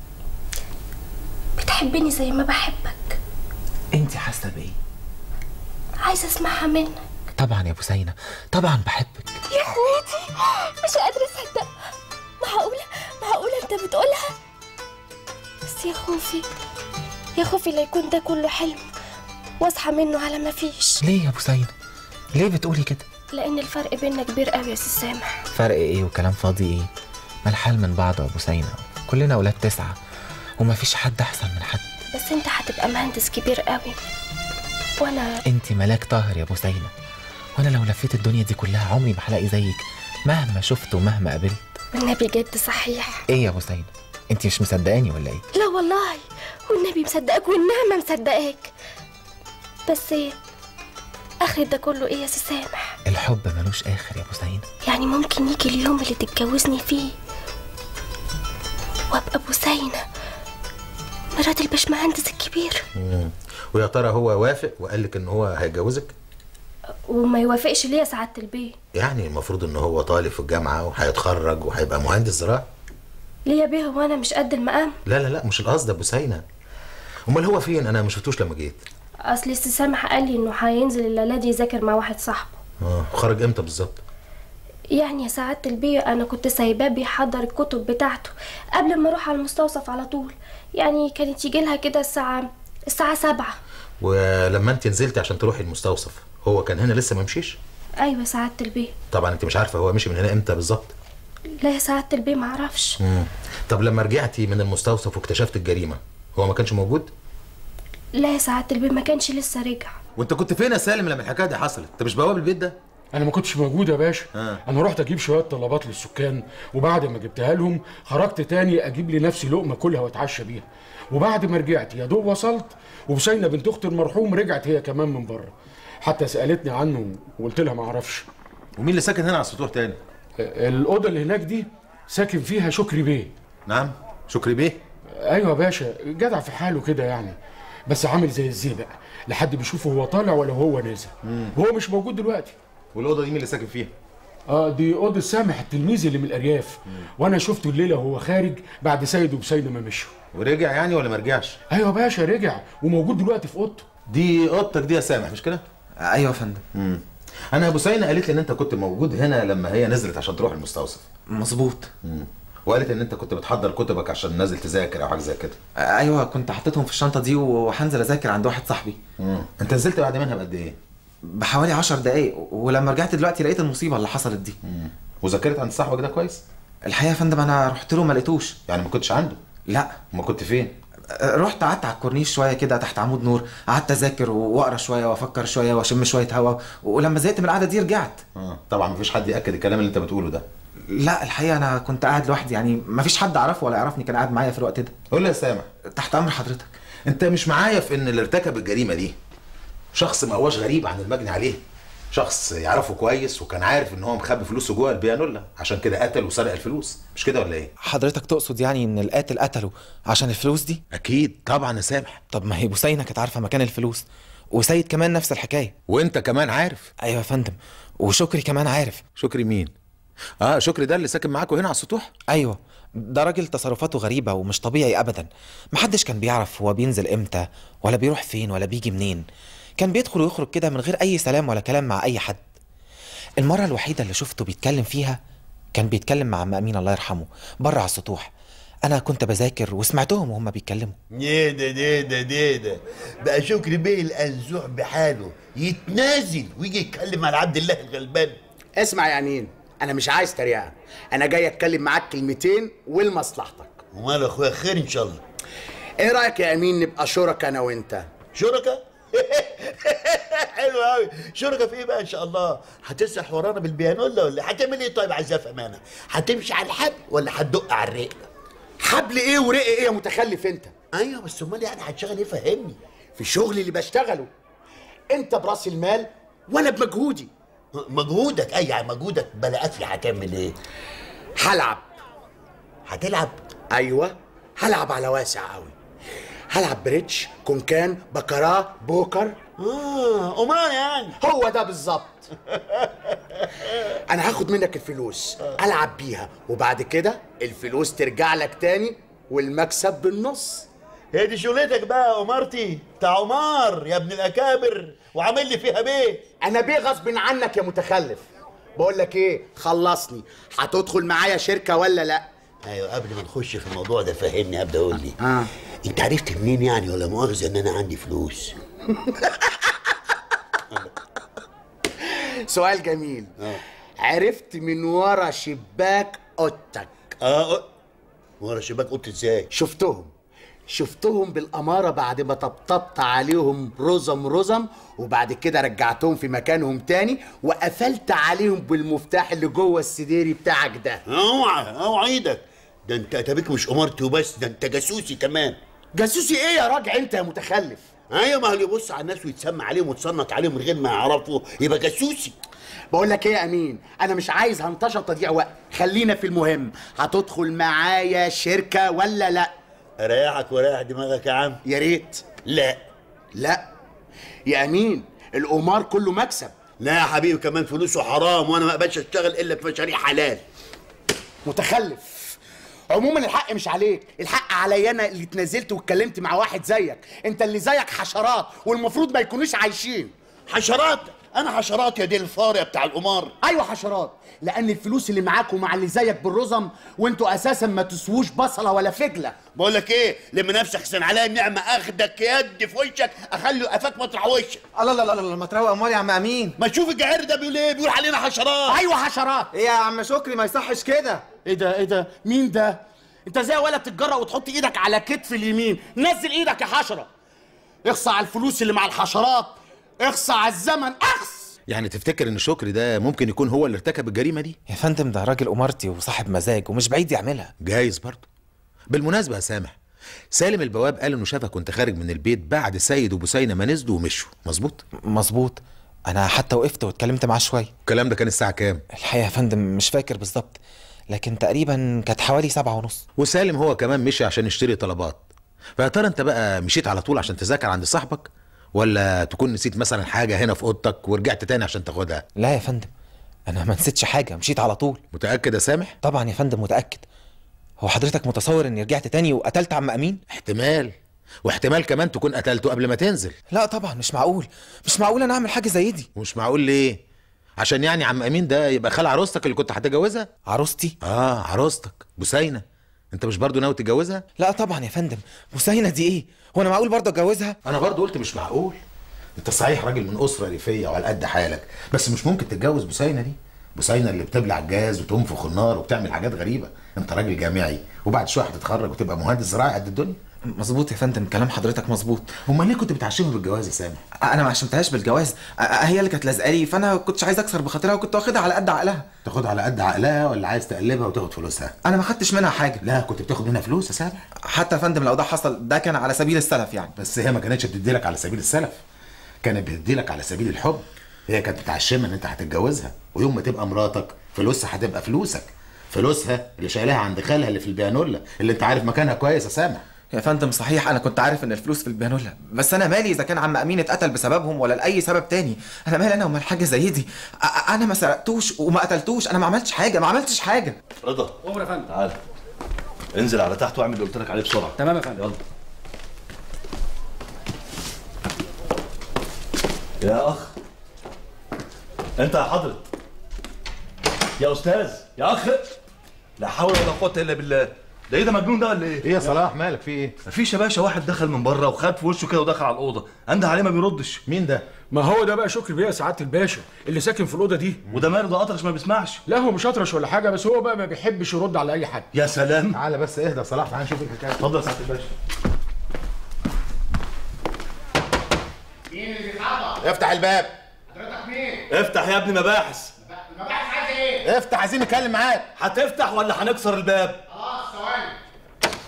بتحبني زي ما بحبك انت حاسه بايه عايزه اسمعها منك طبعا يا بوسينه طبعا بحبك يا اخواتي مش قادره اصدق معقوله معقوله انت بتقولها بس يا خوفي يا خوفي لا يكون ده كله حلم واصحى منه على ما فيش ليه يا بوسينه ليه بتقولي كده لان الفرق بيننا كبير قوي يا سي سامح فرق ايه وكلام فاضي ايه ما الحال من بعض يا بوسينه كلنا اولاد تسعه وما فيش حد احسن من حد بس انت هتبقى مهندس كبير قوي وانا انت ملاك طاهر يا بوسينه وانا لو لفيت الدنيا دي كلها عمري ما هلاقي زيك مهما شفت ومهما قابلت والنبي جد صحيح ايه يا بوسينه انت مش مصدقاني ولا ايه لا والله والنبي مصدقك والنعمة مصدقاك بس ايه اخر ده كله ايه يا سي سامح الحب ملوش اخر يا بوسينه يعني ممكن يجي اليوم اللي تتجوزني فيه وابقى بوسينة مرات الباشمهندس الكبير مم. ويا ترى هو وافق وقال لك ان هو هيتجوزك وما يوافقش ليه يا سعادة البيه يعني المفروض ان هو طالب في الجامعه وهيتخرج وهيبقى مهندس زراعه ليه يا بيه هو انا مش قد المقام لا لا لا مش القصد يا بوسينه امال هو فين انا ما شفتوش لما جيت اصل السي سامح قال لي انه هينزل الليله دي يذاكر مع واحد صاحبه اه خرج امتى بالظبط يعني يا سعادة البيه أنا كنت سايباه بيحضر الكتب بتاعته قبل ما أروح على المستوصف على طول يعني كانت يجي لها كده الساعة الساعة سبعة ولما انت نزلتي عشان تروحي المستوصف هو كان هنا لسه ما مشيش أيوة يا سعادة البيه طبعا انت مش عارفه هو مشي من هنا امتى بالظبط لا يا سعادة البيه معرفش مم. طب لما رجعتي من المستوصف واكتشفت الجريمه هو ما كانش موجود لا يا سعادة البيه ما كانش لسه رجع وانت كنت فين يا سالم لما الحكايه دي حصلت انت مش بواب البيت ده انا ما كنتش موجود يا باشا آه. انا رحت اجيب شويه طلبات للسكان وبعد ما جبتها لهم خرجت تاني اجيب لنفسي لقمه كلها واتعشى بيها وبعد ما رجعت يا دوب وصلت وبسينه بنت اخت المرحوم رجعت هي كمان من بره حتى سالتني عنه وقلت لها ما اعرفش ومين اللي ساكن هنا على السطوح تاني الاوضه اللي هناك دي ساكن فيها شكري بيه نعم شكري بيه ايوه يا باشا جدع في حاله كده يعني بس عامل زي الزئبق لا حد بيشوفه هو طالع ولا هو نازل وهو مش موجود دلوقتي والاوضه دي مين اللي ساكن فيها اه دي اوضه سامح التلميذ اللي من الارياف وانا شفته الليله وهو خارج بعد سيد وبسينه ما مشوا ورجع يعني ولا ما رجعش ايوه يا باشا رجع وموجود دلوقتي في اوضته دي اوضتك دي يا سامح مش كده ايوه يا فندم امم انا ابو سينا قالت لي ان انت كنت موجود هنا لما هي نزلت عشان تروح المستوصف مظبوط امم وقالت ان انت كنت بتحضر كتبك عشان نازل تذاكر او حاجه زي كده ايوه كنت حطيتهم في الشنطه دي وهنزل اذاكر عند واحد صاحبي امم انت نزلت بعد منها بقد ايه بحوالي عشر دقايق ولما رجعت دلوقتي لقيت المصيبه اللي حصلت دي امم وذاكرت عند صاحبك ده كويس الحقيقه يا فندم انا رحت له ما لقيتوش يعني ما كنتش عنده لا ما كنت فين رحت قعدت على الكورنيش شويه كده تحت عمود نور قعدت اذاكر واقرا شويه وافكر شويه واشم شويه هوا ولما زهقت من القعده دي رجعت اه طبعا ما فيش حد ياكد الكلام اللي انت بتقوله ده لا الحقيقه انا كنت قاعد لوحدي يعني ما فيش حد اعرفه ولا يعرفني كان قاعد معايا في الوقت ده قول لي يا سامح تحت امر حضرتك انت مش معايا في ان اللي ارتكب الجريمه دي شخص ما هواش غريب عن المجني عليه شخص يعرفه كويس وكان عارف ان هو مخبي فلوسه جوه البيانولا عشان كده قتل وسرق الفلوس مش كده ولا ايه حضرتك تقصد يعني ان القاتل قتله عشان الفلوس دي اكيد طبعا يا سامح طب ما هي بوسينه كانت عارفه مكان الفلوس وسيد كمان نفس الحكايه وانت كمان عارف ايوه يا فندم وشكري كمان عارف شكري مين اه شكري ده اللي ساكن معاكوا هنا على السطوح ايوه ده راجل تصرفاته غريبة ومش طبيعي أبدا محدش كان بيعرف هو بينزل إمتى ولا بيروح فين ولا بيجي منين كان بيدخل ويخرج كده من غير أي سلام ولا كلام مع أي حد المرة الوحيدة اللي شفته بيتكلم فيها كان بيتكلم مع عم أمين الله يرحمه بره على السطوح أنا كنت بذاكر وسمعتهم وهم بيتكلموا نيدا نيدا نيدا بقى شكري بيه الأنزوع بحاله يتنازل ويجي يتكلم على عبد الله الغلبان اسمع يا امين انا مش عايز تريقه انا جاي اتكلم معاك كلمتين ولمصلحتك ومال اخويا خير ان شاء الله ايه رايك يا امين نبقى شركاء انا وانت شركة حلو قوي شركة في ايه بقى ان شاء الله هتسرح ورانا بالبيانولا ولا هتعمل ايه طيب عايز افهم انا هتمشي على الحبل ولا هتدق على الرقبه حبل ايه ورق ايه يا متخلف انت ايوه بس امال يعني هتشتغل ايه فهمني في الشغل اللي بشتغله انت براس المال وانا بمجهودي مجهودك اي يعني مجهودك بلا قفل هتعمل ايه هلعب هتلعب ايوه هلعب على واسع قوي هلعب بريدج كونكان بكراه بوكر اه قمار يعني هو ده بالظبط انا هاخد منك الفلوس العب بيها وبعد كده الفلوس ترجع لك تاني والمكسب بالنص هي دي شغلتك بقى يا قمارتي بتاع عمار يا ابن الاكابر وعامل لي فيها بيه انا بيه غصب عنك يا متخلف بقول لك ايه خلصني هتدخل معايا شركه ولا لا ايوه قبل ما نخش في الموضوع ده فهمني ابدا قول لي آه. انت عرفت منين يعني ولا مؤاخذه ان انا عندي فلوس سؤال جميل عرفت من ورا شباك اوضتك اه ورا شباك قلت ازاي شفتهم شفتهم بالأمارة بعد ما طبطبت عليهم رزم رزم وبعد كده رجعتهم في مكانهم تاني وقفلت عليهم بالمفتاح اللي جوه السديري بتاعك ده اوعى اوعى ايدك ده انت اتابيك مش قمارتي وبس ده انت جاسوسي كمان جاسوسي ايه يا راجع انت يا متخلف ايوه ما هو اللي يبص على الناس ويتسمى عليهم ويتصنت عليهم من غير ما يعرفوا يبقى جاسوسي بقول لك ايه يا امين انا مش عايز هنطشه تضييع وقت خلينا في المهم هتدخل معايا شركه ولا لا اريحك ورايح دماغك يا عم يا ريت لا لا يا امين القمار كله مكسب لا يا حبيبي كمان فلوسه حرام وانا ما اقبلش اشتغل الا في مشاريع حلال متخلف عموما الحق مش عليك الحق عليا انا اللي اتنازلت واتكلمت مع واحد زيك انت اللي زيك حشرات والمفروض ما يكونوش عايشين حشرات انا حشرات يا دي الفار بتاع القمار ايوه حشرات لان الفلوس اللي معاك ومع اللي زيك بالرزم وانتوا اساسا ما تسووش بصله ولا فجله بقول لك ايه لما نفسك احسن عليا النعمه اخدك يد في وشك اخلي قفاك مطرح وشك الله الله الله الله ما تروق امال يا عم امين ما تشوف الجعير ده بيقول ايه بيقول علينا حشرات ايوه حشرات ايه يا عم شكري ما يصحش كده ايه ده ايه ده مين ده انت زي ولا تتجرأ وتحط ايدك على كتف اليمين نزل ايدك يا حشره اخصى على الفلوس اللي مع الحشرات اخصى على الزمن اخص يعني تفتكر ان شكري ده ممكن يكون هو اللي ارتكب الجريمه دي يا فندم ده راجل امارتي وصاحب مزاج ومش بعيد يعملها جايز برضه بالمناسبه يا سامح سالم البواب قال انه شافك وانت خارج من البيت بعد سيد وبسينه ما نزلوا ومشوا مظبوط مظبوط انا حتى وقفت واتكلمت معاه شويه الكلام ده كان الساعه كام الحقيقه يا فندم مش فاكر بالظبط لكن تقريبا كانت حوالي سبعة ونص وسالم هو كمان مشي عشان يشتري طلبات فيا ترى انت بقى مشيت على طول عشان تذاكر عند صاحبك ولا تكون نسيت مثلا حاجه هنا في اوضتك ورجعت تاني عشان تاخدها لا يا فندم انا ما نسيتش حاجه مشيت على طول متاكد يا سامح طبعا يا فندم متاكد هو حضرتك متصور اني رجعت تاني وقتلت عم امين احتمال واحتمال كمان تكون قتلته قبل ما تنزل لا طبعا مش معقول مش معقول انا اعمل حاجه زي دي ومش معقول ليه عشان يعني عم امين ده يبقى خال عروستك اللي كنت هتتجوزها عروستي اه عروستك بوسينه انت مش برضو ناوي تتجوزها لا طبعا يا فندم بوسينه دي ايه هو انا معقول برضه اتجوزها انا برضو قلت مش معقول انت صحيح راجل من اسره ريفيه وعلى قد حالك بس مش ممكن تتجوز بوسينه دي بوسينه اللي بتبلع الجاز وتنفخ النار وبتعمل حاجات غريبه انت راجل جامعي وبعد شويه هتتخرج وتبقى مهندس زراعي قد الدنيا مظبوط يا فندم كلام حضرتك مظبوط امال ليه كنت بتعشمها بالجواز يا سامح انا ما عشمتهاش بالجواز أ- هي اللي كانت لازقالي فانا كنتش عايز اكسر بخاطرها وكنت واخدها على قد عقلها تاخدها على قد عقلها ولا عايز تقلبها وتاخد فلوسها انا ما خدتش منها حاجه لا كنت بتاخد منها فلوس يا سامح حتى يا فندم لو ده حصل ده كان على سبيل السلف يعني بس هي ما كانتش بتديلك على سبيل السلف كانت بتديلك على سبيل الحب هي كانت متعشمه ان انت هتتجوزها ويوم ما تبقى مراتك فلوسها هتبقى فلوسك فلوسها اللي شايلها عند خالها اللي في البيانولا اللي انت عارف مكانها كويس يا سامح يا فندم صحيح انا كنت عارف ان الفلوس في البيانولا بس انا مالي اذا كان عم امين اتقتل بسببهم ولا لاي سبب تاني انا مالي انا ومال حاجه زي دي أ- أ- انا ما سرقتوش وما قتلتوش انا ما عملتش حاجه ما عملتش حاجه رضا عمر يا فندم تعال انزل على تحت واعمل اللي قلت لك عليه بسرعه تمام يا فندم يلا يا اخ انت يا حضرة يا استاذ يا اخ لا حول ولا قوه الا بالله ده ايه ده مجنون ده ولا ايه؟ ايه يا صلاح مالك في ايه مفيش يا باشا واحد دخل من بره وخد في وشه كده ودخل على الاوضه انده عليه ما بيردش مين ده ما هو ده بقى شكري بيه سعاده الباشا اللي ساكن في الاوضه دي وده ماله ده اطرش ما بيسمعش لا هو مش اطرش ولا حاجه بس هو بقى ما بيحبش يرد على اي حد يا سلام تعالى بس اهدى يا صلاح تعالى نشوف الحكايه اتفضل يا سعاده الباشا افتح الباب افتح يا ابني مباحث افتح عايزين نتكلم معاك هتفتح ولا هنكسر الباب؟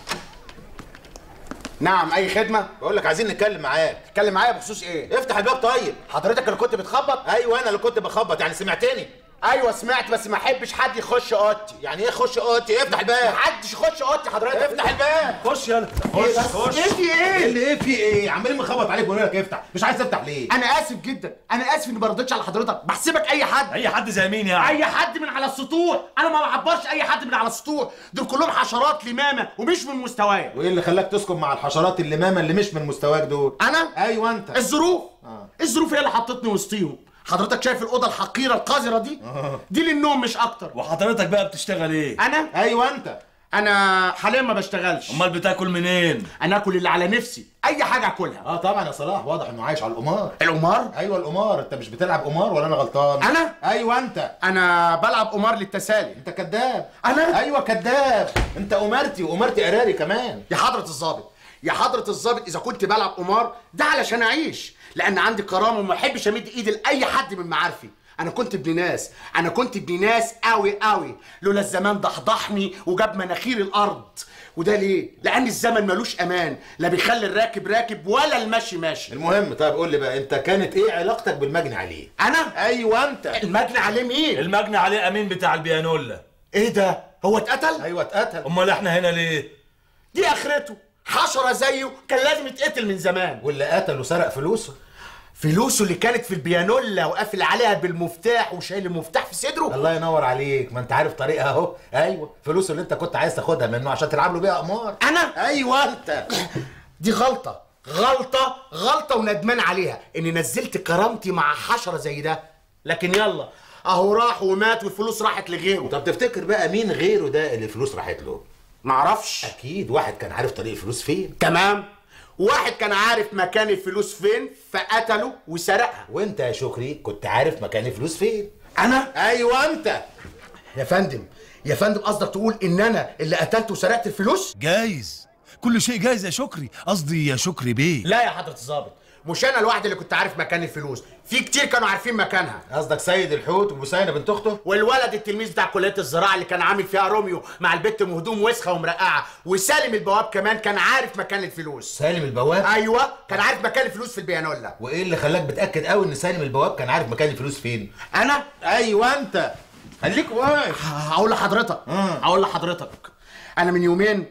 نعم اي خدمه بقول لك عايزين نتكلم معاك اتكلم معايا بخصوص ايه افتح الباب طيب حضرتك اللي كنت بتخبط ايوه انا اللي كنت بخبط يعني سمعتني ايوه سمعت بس ما احبش حد يخش اوضتي يعني ايه خش اوضتي افتح الباب محدش يخش اوضتي حضرتك افتح الباب خش يلا خش خش ايه في ايه اللي ايه في ايه عمالين بنخبط عليك بنقول لك افتح مش عايز تفتح ليه انا اسف جدا انا اسف اني ما ردتش على حضرتك بحسبك اي حد اي حد زي مين يعني اي حد من على السطوح انا ما بعبرش اي حد من على السطوح دول كلهم حشرات لمامه ومش من مستوايا وايه اللي خلاك تسكن مع الحشرات اللي ماما اللي مش من مستواك دول انا ايوه انت الظروف الظروف هي اللي حطتني وسطيهم حضرتك شايف الاوضه الحقيره القذره دي دي للنوم مش اكتر وحضرتك بقى بتشتغل ايه انا ايوه انت انا حاليا ما بشتغلش امال بتاكل منين انا اكل اللي على نفسي اي حاجه اكلها اه طبعا يا صلاح واضح انه عايش على القمار القمار ايوه القمار انت مش بتلعب قمار ولا انا غلطان أنا؟ ايوه انت انا بلعب قمار للتسالي انت كذاب أنا؟ ايوه كذاب انت قمرتي وقمرتي قراري كمان يا حضرة الظابط يا حضرة الظابط إذا كنت بلعب قمار ده علشان أعيش لأن عندي كرامة وما أحبش أمد إيدي لأي حد من معارفي أنا كنت ابن ناس أنا كنت ابن ناس أوي أوي لولا الزمان ضحضحني وجاب مناخير الأرض وده ليه؟ لأن الزمن ملوش أمان لا بيخلي الراكب راكب ولا المشي ماشي المهم طيب قول لي بقى انت كانت ايه علاقتك بالمجني عليه أنا؟ ايوه انت المجني عليه مين؟ المجني عليه امين بتاع البيانولا إيه ده؟ هو اتقتل؟ ايوه اتقتل امال احنا هنا ليه دي آخرته حشرة زيه كان لازم يتقتل من زمان واللي قتل وسرق فلوسه فلوسه اللي كانت في البيانولا وقافل عليها بالمفتاح وشايل المفتاح في صدره الله ينور عليك ما انت عارف طريقها اهو ايوه فلوسه اللي انت كنت عايز تاخدها منه عشان تلعب له بيها قمار انا ايوه انت دي غلطه غلطه غلطه وندمان عليها اني نزلت كرامتي مع حشره زي ده لكن يلا اهو راح ومات والفلوس راحت لغيره طب تفتكر بقى مين غيره ده اللي الفلوس راحت له معرفش اكيد واحد كان عارف طريق الفلوس فين تمام واحد كان عارف مكان الفلوس فين فقتله وسرقها وانت يا شكري كنت عارف مكان الفلوس فين انا ايوه انت يا فندم يا فندم قصدك تقول ان انا اللي قتلت وسرقت الفلوس جايز كل شيء جايز يا شكري قصدي يا شكري بيه لا يا حضرة الظابط مش انا الواحد اللي كنت عارف مكان الفلوس في كتير كانوا عارفين مكانها قصدك سيد الحوت وبوسينه بنت اخته والولد التلميذ بتاع كليه الزراعه اللي كان عامل فيها روميو مع البت مهدوم وسخه ومرقعه وسالم البواب كمان كان عارف مكان الفلوس سالم البواب ايوه كان عارف مكان الفلوس في البيانولا وايه اللي خلاك بتاكد قوي ان سالم البواب كان عارف مكان الفلوس فين انا ايوه انت خليك واقف هقول لحضرتك هقول لحضرتك انا من يومين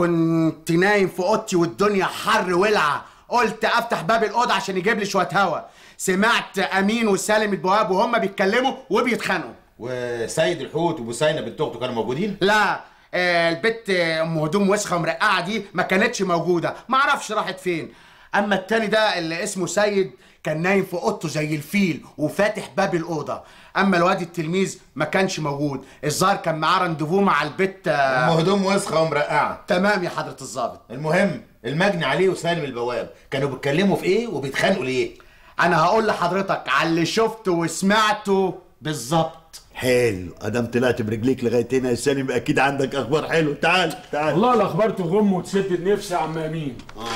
كنت نايم في اوضتي والدنيا حر ولعه قلت افتح باب الاوضه عشان يجيب لي شويه هوا سمعت امين وسالم البواب وهم بيتكلموا وبيتخانقوا وسيد الحوت وبوسينه بنت اخته كانوا موجودين لا آه، البت ام هدوم وسخه ومرقعه دي ما كانتش موجوده ما اعرفش راحت فين اما التاني ده اللي اسمه سيد كان نايم في اوضته زي الفيل وفاتح باب الاوضه اما الواد التلميذ ما كانش موجود الظاهر كان معاه رندفو مع البت ام آه، هدوم وسخه ومرقعه تمام يا حضره الظابط المهم المجني عليه وسالم البواب كانوا بيتكلموا في ايه وبيتخانقوا ليه انا هقول لحضرتك على اللي شفته وسمعته بالظبط حلو ادام طلعت برجليك لغايه هنا يا سالم اكيد عندك اخبار حلو تعال تعال والله الاخبار تغم وتسد النفس يا عم امين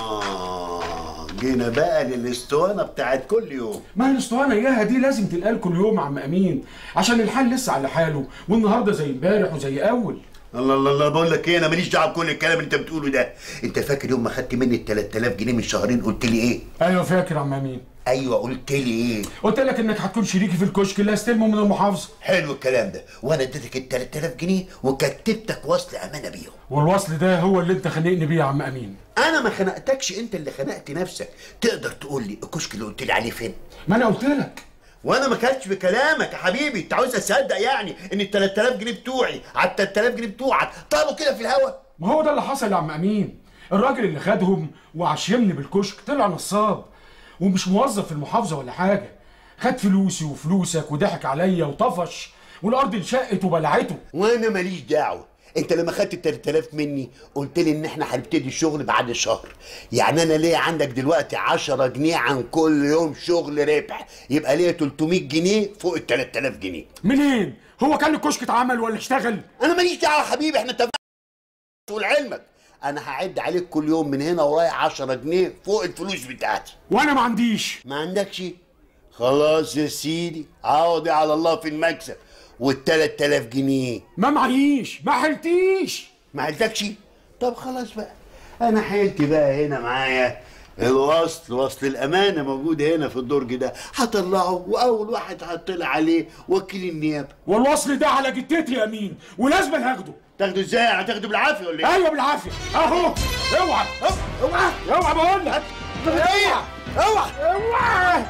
اه جينا بقى للاسطوانه بتاعت كل يوم ما الاسطوانه اياها دي لازم تنقال كل يوم يا عم امين عشان الحال لسه على حاله والنهارده زي امبارح وزي اول الله الله الله بقول لك ايه انا ماليش دعوه بكل الكلام اللي انت بتقوله ده انت فاكر يوم ما خدت مني ال 3000 جنيه من شهرين قلت لي ايه ايوه فاكر يا عم امين ايوه قلت لي ايه قلت لك انك هتكون شريكي في الكشك اللي هستلمه من المحافظه حلو الكلام ده وانا اديتك ال 3000 جنيه وكتبتك وصل امانه بيهم والوصل ده هو اللي انت خانقني بيه يا عم امين انا ما خنقتكش انت اللي خنقت نفسك تقدر تقول لي الكشك اللي قلت لي عليه فين ما انا قلت لك وانا ما كانتش بكلامك يا حبيبي انت عاوز اصدق يعني ان ال 3000 جنيه بتوعي على ال 3000 جنيه بتوعك طاروا كده في الهوا ما هو ده اللي حصل يا عم امين الراجل اللي خدهم وعشمني بالكشك طلع نصاب ومش موظف في المحافظه ولا حاجه خد فلوسي وفلوسك وضحك عليا وطفش والارض انشقت وبلعته وانا ماليش دعوه انت لما خدت ال 3000 مني قلت لي ان احنا هنبتدي الشغل بعد شهر يعني انا ليا عندك دلوقتي 10 جنيه عن كل يوم شغل ربح يبقى ليا 300 جنيه فوق ال 3000 جنيه منين هو كان الكشك اتعمل ولا اشتغل انا ماليش دعوه يا حبيبي احنا اتفقنا ولعلمك انا هعد عليك كل يوم من هنا ورايح 10 جنيه فوق الفلوس بتاعتي وانا ما عنديش ما عندكش خلاص يا سيدي عوضي على الله في المكسب وال 3000 جنيه ما معيش ما حلتيش ما عندكش طب خلاص بقى انا حيلتي بقى هنا معايا الوصل وصل الامانه موجود هنا في الدرج ده هطلعه واول واحد هطلع عليه وكيل النيابه والوصل ده على جتتي يا امين ولازم هاخده تاخده ازاي هتاخده بالعافيه ولا ايه ايوه بالعافيه اهو اوعى اوعى اوعى بقول لك اوعى اوعى اوعى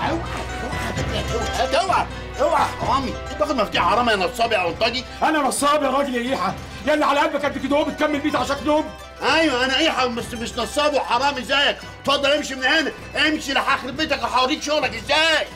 اوعى اوعى حرامي تاخد مفتاح حرامي يا نصاب يا انطاجي انا نصاب يا راجل يا ايحة يا اللي على قلبك قد كده اهو بتكمل بيت عشان نوم ايوه انا ايه بس مش نصاب وحرامي زيك اتفضل امشي من هنا امشي لح هخرب بيتك وهوريك شغلك ازاي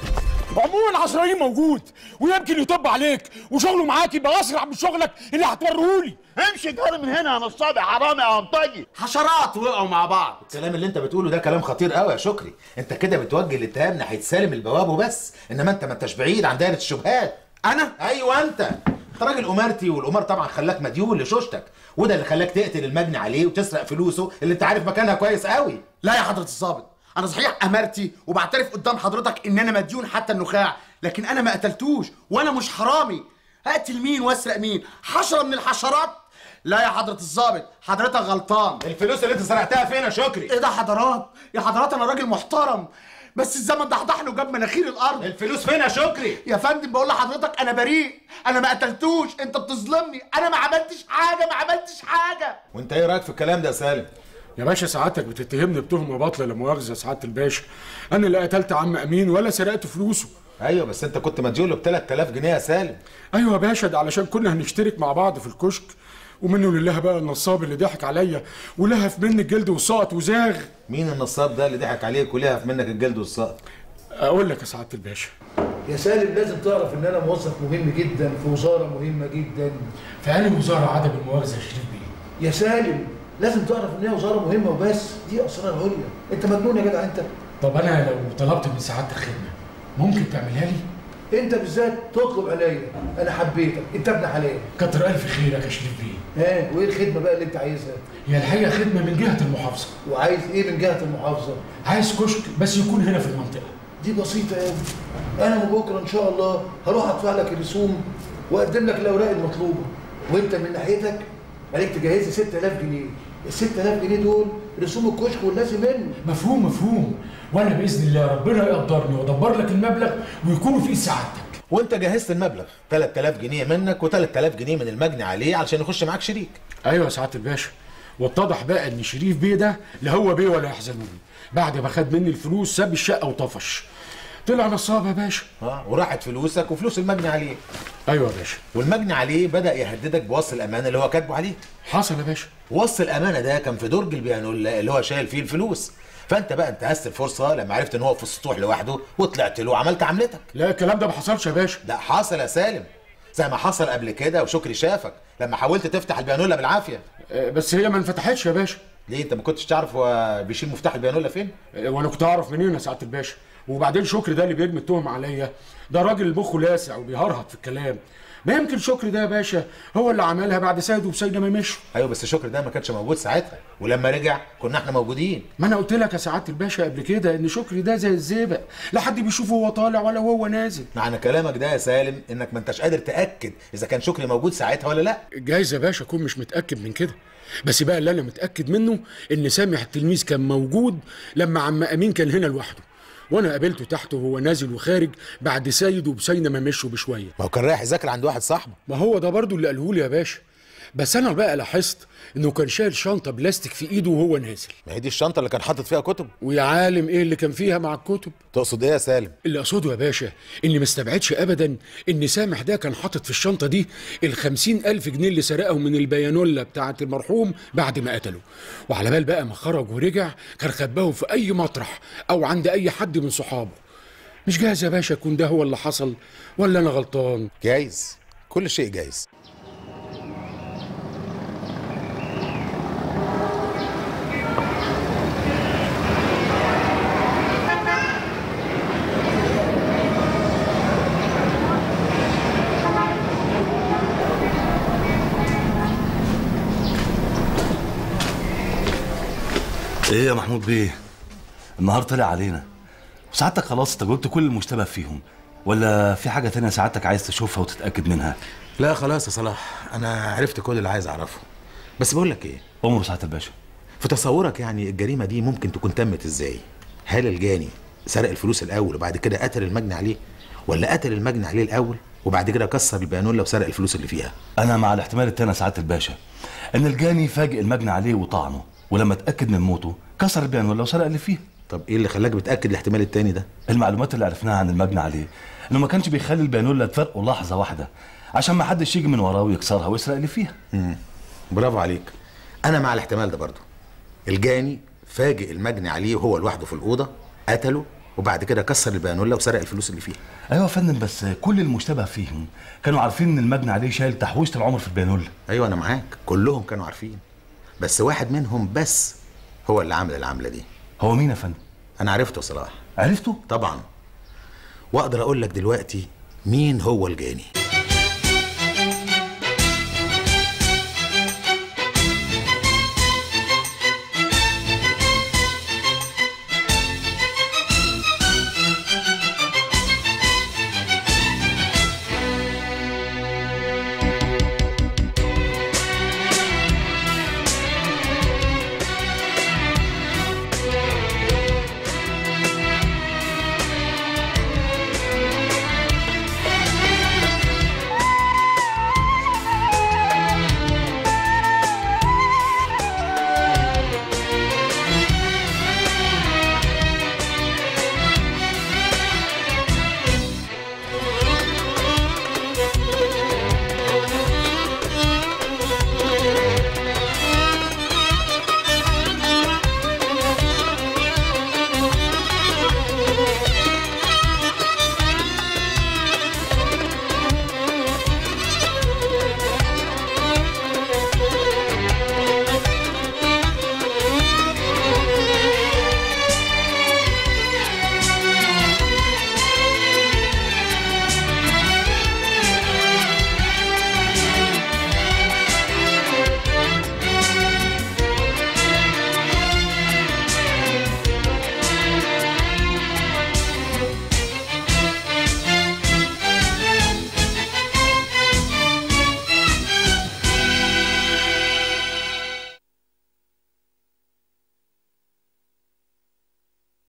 عموما عشرين موجود ويمكن يطب عليك وشغله معاك يبقى اسرع من شغلك اللي هتوريهولي امشي جاري من هنا يا نصاب يا حرامي يا انطاجي حشرات وقعوا مع بعض الكلام اللي انت بتقوله ده كلام خطير قوي يا شكري انت كده بتوجه الاتهام ناحيه سالم البواب وبس انما انت ما انتش بعيد عن دايره الشبهات انا ايوه انت انت راجل امارتي والامار طبعا خلاك مديون لشوشتك وده اللي خلاك تقتل المجني عليه وتسرق فلوسه اللي انت عارف مكانها كويس قوي لا يا حضرة الضابط أنا صحيح أمرتي وبعترف قدام حضرتك إن أنا مديون حتى النخاع لكن أنا ما قتلتوش وأنا مش حرامي هقتل مين وأسرق مين حشرة من الحشرات لا يا حضرة الضابط حضرتك غلطان الفلوس اللي انت سرقتها فين يا شكري إيه ده حضرات يا حضرات أنا راجل محترم بس الزمن ضحضح له جاب مناخير الارض الفلوس فين يا شكري يا فندم بقول لحضرتك انا بريء انا ما قتلتوش انت بتظلمني انا ما عملتش حاجه ما عملتش حاجه وانت ايه رايك في الكلام ده يا سالم يا باشا سعادتك بتتهمني بتهمه باطله لا مؤاخذه يا سعاده الباشا انا لا قتلت عم امين ولا سرقت فلوسه ايوه بس انت كنت مديون له ب 3000 جنيه يا سالم ايوه يا باشا ده علشان كنا هنشترك مع بعض في الكشك ومنه لله بقى النصاب اللي ضحك عليا ولهف مني الجلد وسقط وزاغ مين النصاب ده اللي ضحك عليك ولهف منك الجلد والسقط اقول لك يا سعاده الباشا يا سالم لازم تعرف ان انا موظف مهم جدا في وزاره مهمه جدا في انهي وزاره عدم المؤاخذه يا شريف بيه يا سالم لازم تعرف ان هي وزاره مهمه وبس دي اسرار عليا انت مجنون يا جدع انت طب انا لو طلبت من سعادتك خدمه ممكن تعملها لي انت بالذات تطلب عليا انا حبيتك انت ابن حلال كتر الف خيرك يا شريف بيه ها وايه الخدمه بقى اللي انت عايزها هي الحقيقه خدمه من جهه المحافظه وعايز ايه من جهه المحافظه عايز كشك بس يكون هنا في المنطقه دي بسيطه قوي انا من بكره ان شاء الله هروح ادفع لك الرسوم واقدم لك الاوراق المطلوبه وانت من ناحيتك عليك تجهز لي 6000 جنيه ال 6000 جنيه دول رسوم الكشك واللازم منه مفهوم مفهوم وانا باذن الله ربنا يقدرني وادبر لك المبلغ ويكونوا في ايد سعادتك وانت جهزت المبلغ 3000 جنيه منك و3000 جنيه من المجني عليه علشان يخش معاك شريك ايوه يا سعاده الباشا واتضح بقى ان شريف بيه ده لا هو بيه ولا يحزنون بعد ما خد مني الفلوس ساب الشقه وطفش طلع نصاب يا باشا اه وراحت فلوسك وفلوس المجني عليه ايوه يا باشا والمجني عليه بدا يهددك بوصل الامانه اللي هو كاتبه عليه حصل يا باشا وصل الامانه ده كان في درج البيانولا اللي هو شايل فيه الفلوس فانت بقى انتهزت الفرصه لما عرفت ان هو في السطوح لوحده وطلعت له وعملت عملتك لا الكلام ده ما حصلش يا باشا لا حصل يا سالم زي ما حصل قبل كده وشكري شافك لما حاولت تفتح البيانولا بالعافيه آه، بس هي ما انفتحتش يا باشا ليه انت ما كنتش تعرف هو بيشيل مفتاح البيانولا فين آه، وانا كنت اعرف منين يا سعاده الباشا وبعدين شكري ده اللي بيرمي التهم عليا ده راجل مخه لاسع وبيهرهط في الكلام ما يمكن شكري ده يا باشا هو اللي عملها بعد سيد وسيدة ما مشوا ايوه بس شكري ده ما كانش موجود ساعتها ولما رجع كنا احنا موجودين ما انا قلت لك يا سعاده الباشا قبل كده ان شكري ده زي الزئبق لا حد بيشوفه وهو طالع ولا وهو نازل معنى كلامك ده يا سالم انك ما انتش قادر تاكد اذا كان شكري موجود ساعتها ولا لا جايز يا باشا اكون مش متاكد من كده بس بقى اللي انا متاكد منه ان سامح التلميذ كان موجود لما عم امين كان هنا لوحده وانا قابلته تحت وهو نازل وخارج بعد سيد وبسينة ما مشوا بشويه ما هو كان رايح يذاكر عند واحد صاحبه ما هو ده برضو اللي قاله لي يا باشا بس انا بقى لاحظت انه كان شايل شنطه بلاستيك في ايده وهو نازل ما هي دي الشنطه اللي كان حاطط فيها كتب ويا عالم ايه اللي كان فيها مع الكتب تقصد ايه يا سالم اللي اقصده يا باشا اني ما استبعدش ابدا ان سامح ده كان حاطط في الشنطه دي الخمسين الف جنيه اللي سرقهم من البيانولا بتاعه المرحوم بعد ما قتله وعلى بال بقى ما خرج ورجع كان خباهم في اي مطرح او عند اي حد من صحابه مش جاهز يا باشا يكون ده هو اللي حصل ولا انا غلطان جايز كل شيء جايز ايه يا محمود بيه النهار طلع علينا سعادتك خلاص انت جاوبت كل المشتبه فيهم ولا في حاجه تانية سعادتك عايز تشوفها وتتاكد منها لا خلاص يا صلاح انا عرفت كل اللي عايز اعرفه بس بقول لك ايه امر سعاده الباشا في تصورك يعني الجريمه دي ممكن تكون تمت ازاي هل الجاني سرق الفلوس الاول وبعد كده قتل المجني عليه ولا قتل المجني عليه الاول وبعد كده كسر البيانولا وسرق الفلوس اللي فيها انا مع الاحتمال التاني يا سعاده الباشا ان الجاني فاجئ المجني عليه وطعنه ولما اتاكد من موته كسر البيانولا وسرق اللي فيها طب ايه اللي خلاك بتاكد الاحتمال التاني ده المعلومات اللي عرفناها عن المجني عليه انه ما كانش بيخلي البيانولا تفرقه لحظه واحده عشان ما حدش يجي من وراه ويكسرها ويسرق اللي فيها برافو عليك انا مع الاحتمال ده برضه الجاني فاجئ المجني عليه وهو لوحده في الاوضه قتله وبعد كده كسر البيانولا وسرق الفلوس اللي فيها ايوه يا فندم بس كل المشتبه فيهم كانوا عارفين ان المجني عليه شايل تحويشه العمر في البيانولا ايوه انا معاك كلهم كانوا عارفين بس واحد منهم بس هو اللي عمل العمله دي هو مين يا فندم انا عرفته صلاح عرفته طبعا واقدر اقول لك دلوقتي مين هو الجاني